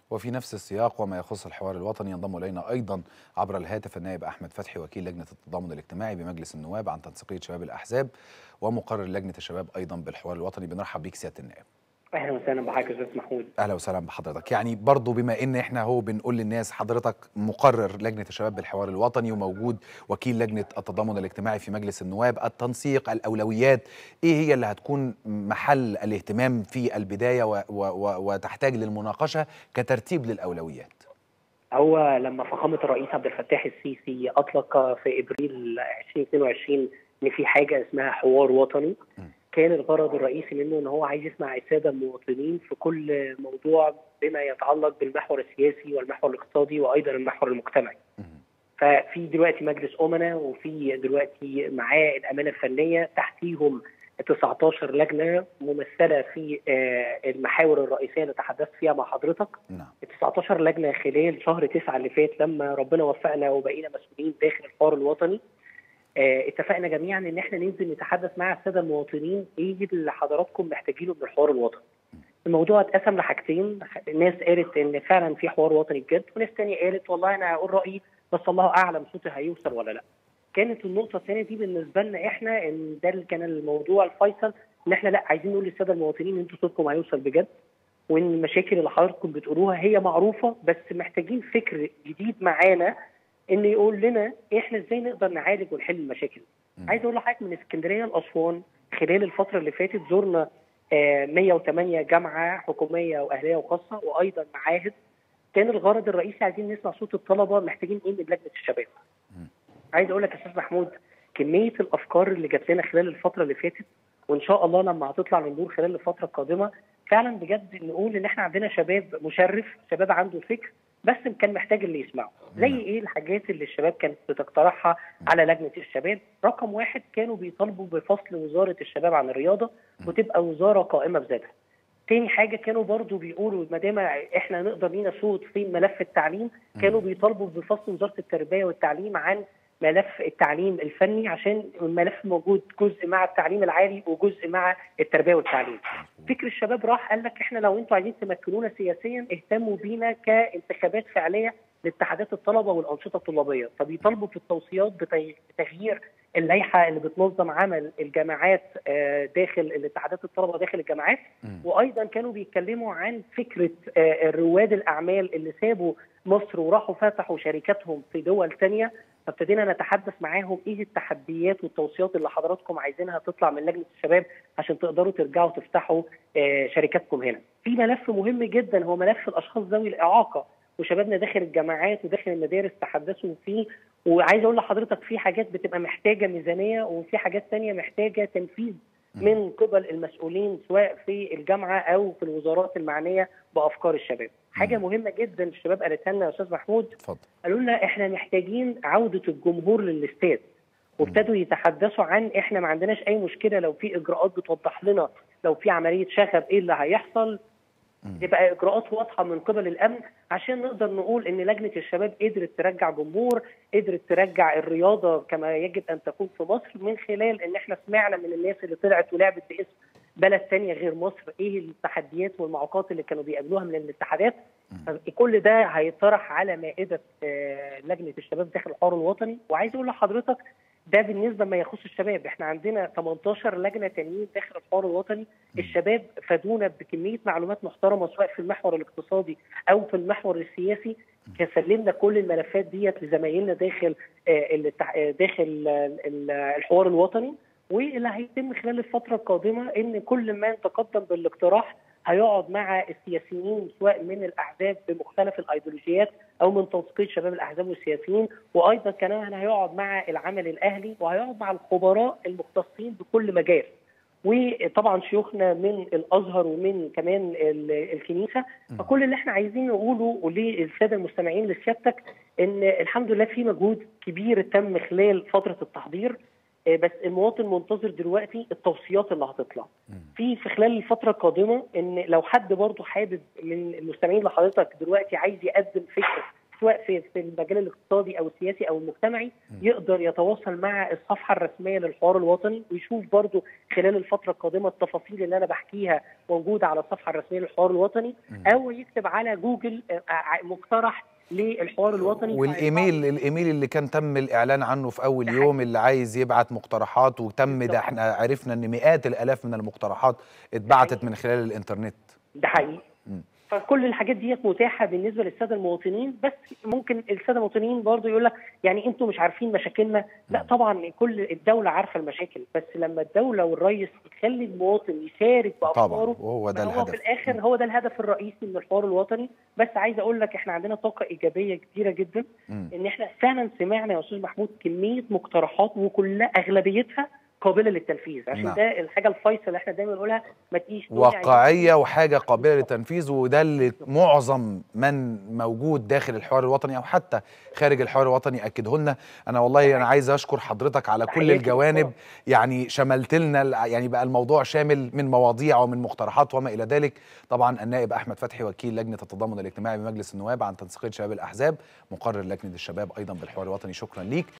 وفي نفس السياق وما يخص الحوار الوطني ينضم الينا ايضا عبر الهاتف النائب احمد فتحي وكيل لجنه التضامن الاجتماعي بمجلس النواب عن تنسيقيه شباب الاحزاب ومقرر لجنه الشباب ايضا بالحوار الوطني بنرحب بيك سياده النائب. اهلا وسهلا بحضرتك يا استاذ محمود اهلا وسهلا بحضرتك يعني برضو بما ان احنا هو بنقول للناس حضرتك مقرر لجنه الشباب بالحوار الوطني وموجود وكيل لجنه التضامن الاجتماعي في مجلس النواب التنسيق الاولويات ايه هي اللي هتكون محل الاهتمام في البدايه و و و وتحتاج للمناقشه كترتيب للاولويات هو لما فخامه الرئيس عبد الفتاح السيسي اطلق في ابريل 2022 ان في حاجه اسمها حوار وطني م. كان الغرض الرئيسي منه ان هو عايز يسمع الساده المواطنين في كل موضوع بما يتعلق بالمحور السياسي والمحور الاقتصادي وايضا المحور المجتمعي. ففي دلوقتي مجلس امناء وفي دلوقتي معاه الامانه الفنيه تحتيهم 19 لجنه ممثله في المحاور الرئيسيه اللي تحدثت فيها مع حضرتك. نعم. 19 لجنه خلال شهر 9 اللي فات لما ربنا وفقنا وبقينا مسؤولين داخل الحوار الوطني اتفقنا جميعا ان احنا ننزل نتحدث مع الساده المواطنين ايه اللي حضراتكم محتاجينه من الحوار الوطني. الموضوع اتقسم لحاجتين، ناس قالت ان فعلا في حوار وطني بجد، وناس ثانيه قالت والله انا هقول رايي بس الله اعلم صوتي هيوصل ولا لا. كانت النقطه الثانيه دي بالنسبه لنا احنا ان ده اللي كان الموضوع الفيصل ان احنا لا عايزين نقول للساده المواطنين ان انتوا صوتكم هيوصل بجد وان المشاكل اللي حضراتكم بتقولوها هي معروفه بس محتاجين فكر جديد معانا ان يقول لنا احنا ازاي نقدر نعالج ونحل المشاكل. عايز اقول لحضرتك من اسكندريه لاسوان خلال الفتره اللي فاتت زرنا آه 108 جامعه حكوميه واهليه وخاصه وايضا معاهد كان الغرض الرئيسي عايزين نسمع صوت الطلبه محتاجين ايه من لجنه الشباب. عايز اقول لك يا استاذ محمود كميه الافكار اللي جات لنا خلال الفتره اللي فاتت وان شاء الله لما هتطلع للنور خلال الفتره القادمه فعلا بجد نقول ان احنا عندنا شباب مشرف شباب عنده فكر بس كان محتاج اللي يسمعه زي ايه الحاجات اللي الشباب كانت بتقترحها على لجنه الشباب رقم واحد كانوا بيطالبوا بفصل وزاره الشباب عن الرياضه وتبقى وزاره قائمه بذاتها تاني حاجه كانوا برضو بيقولوا ما دام احنا نقدر لينا صوت في ملف التعليم كانوا بيطالبوا بفصل وزاره التربيه والتعليم عن ملف التعليم الفني عشان الملف موجود جزء مع التعليم العالي وجزء مع التربيه والتعليم. فكر الشباب راح قال لك احنا لو انتوا عايزين تمكنونا سياسيا اهتموا بينا كانتخابات فعليه لاتحادات الطلبه والانشطه الطلابيه، فبيطالبوا في التوصيات بتغيير اللائحه اللي بتنظم عمل الجامعات داخل الاتحادات الطلبه داخل الجامعات وايضا كانوا بيتكلموا عن فكره رواد الاعمال اللي سابوا مصر وراحوا فتحوا شركاتهم في دول ثانيه فابتدينا نتحدث معاهم ايه التحديات والتوصيات اللي حضراتكم عايزينها تطلع من لجنه الشباب عشان تقدروا ترجعوا تفتحوا شركاتكم هنا. في ملف مهم جدا هو ملف الاشخاص ذوي الاعاقه وشبابنا داخل الجامعات وداخل المدارس تحدثوا فيه وعايز اقول لحضرتك في حاجات بتبقى محتاجه ميزانيه وفي حاجات ثانيه محتاجه تنفيذ من قبل المسؤولين سواء في الجامعه او في الوزارات المعنيه بافكار الشباب. حاجه مهمه جدا الشباب قالتها لنا يا استاذ محمود اتفضل قالوا لنا احنا محتاجين عوده الجمهور للاستاد وابتدوا يتحدثوا عن احنا ما عندناش اي مشكله لو في اجراءات بتوضح لنا لو في عمليه شغب ايه اللي هيحصل تبقى اجراءات واضحه من قبل الامن عشان نقدر نقول ان لجنه الشباب قدرت ترجع جمهور قدرت ترجع الرياضه كما يجب ان تكون في مصر من خلال ان احنا سمعنا من الناس اللي طلعت ولعبت باسم بلد ثانيه غير مصر ايه التحديات والمعوقات اللي كانوا بيقابلوها من الاتحادات كل ده هيطرح على مائده لجنه الشباب داخل الحوار الوطني وعايز اقول لحضرتك ده بالنسبه ما يخص الشباب احنا عندنا 18 لجنه تانيين داخل الحوار الوطني الشباب فادونا بكميه معلومات محترمه سواء في المحور الاقتصادي او في المحور السياسي سلمنا كل الملفات ديت لزمايلنا داخل داخل الحوار الوطني واللي هيتم خلال الفتره القادمه ان كل من تقدم بالاقتراح هيقعد مع السياسيين سواء من الاحزاب بمختلف الايديولوجيات او من تنسيقيه شباب الاحزاب والسياسيين وايضا كمان هيقعد مع العمل الاهلي وهيقعد مع الخبراء المختصين بكل مجال وطبعا شيوخنا من الازهر ومن كمان الكنيسه فكل اللي احنا عايزين نقوله للساده المستمعين لسيادتك ان الحمد لله في مجهود كبير تم خلال فتره التحضير بس المواطن منتظر دلوقتي التوصيات اللي هتطلع في في خلال الفتره القادمه ان لو حد برضه حابب من المستمعين لحضرتك دلوقتي عايز يقدم فكره سواء في في المجال الاقتصادي او السياسي او المجتمعي يقدر يتواصل مع الصفحه الرسميه للحوار الوطني ويشوف برضو خلال الفتره القادمه التفاصيل اللي انا بحكيها موجوده على الصفحه الرسميه للحوار الوطني او يكتب على جوجل آه، ع- مقترح للحوار الوطني والايميل الايميل اللي كان تم الاعلان عنه في اول ده يوم اللي عايز يبعت مقترحات وتم ده بالظبط. احنا عرفنا ان مئات الالاف من المقترحات اتبعتت من خلال الانترنت ده حقيقي مم. فكل الحاجات ديت متاحه بالنسبه للساده المواطنين بس ممكن الساده المواطنين برضو يقول لك يعني انتوا مش عارفين مشاكلنا لا طبعا كل الدوله عارفه المشاكل بس لما الدوله والرئيس يخلي المواطن يشارك طبعا بافكاره وهو ده هو الهدف في الاخر هو ده الهدف الرئيسي من الحوار الوطني بس عايز اقول لك احنا عندنا طاقه ايجابيه كبيره جدا مم. ان احنا فعلا سمعنا يا استاذ محمود كميه مقترحات وكلها اغلبيتها قابله للتنفيذ عشان نعم. ده الحاجه الفيصل اللي احنا دايما نقولها ما تجيش تقولي عايزين واقعيه وحاجه قابله للتنفيذ وده اللي معظم من موجود داخل الحوار الوطني او حتى خارج الحوار الوطني اكده لنا انا والله انا عايز اشكر حضرتك على كل تحياتي الجوانب للدكتور. يعني شملت لنا ال- يعني بقى الموضوع شامل من مواضيع ومن مقترحات وما الى ذلك طبعا النائب احمد فتحي وكيل لجنه التضامن الاجتماعي بمجلس النواب عن تنسيقيه شباب الاحزاب مقرر لجنه الشباب ايضا بالحوار الوطني شكرا ليك